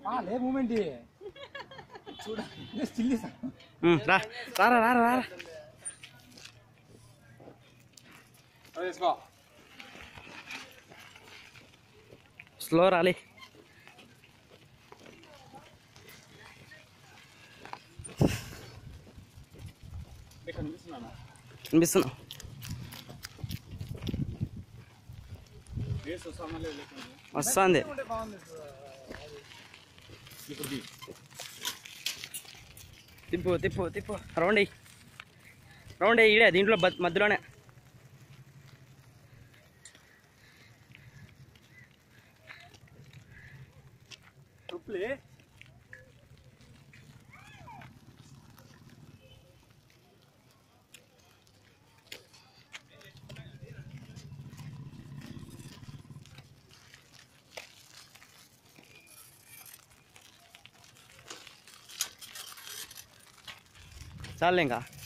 లే మూమెంట్ చూడ స్టిల్ ఉమ్, రా రారా రారా రారా వేసుకో స్లో రాలి ఇక్కడ కనిపిస్తున్నానా వినిపిస్తున్నా వేసి వస్తామా లేదు లేకుండా వస్తుంది ఇప్పుడు తీ. తిప్పు తిప్పు తిప్పు రౌండ్ అయ్యి రౌండ్ అయ్యి ఈడే దీంట్లో బ- మధ్యలోనే తుప్పులే చాలు ఇంకా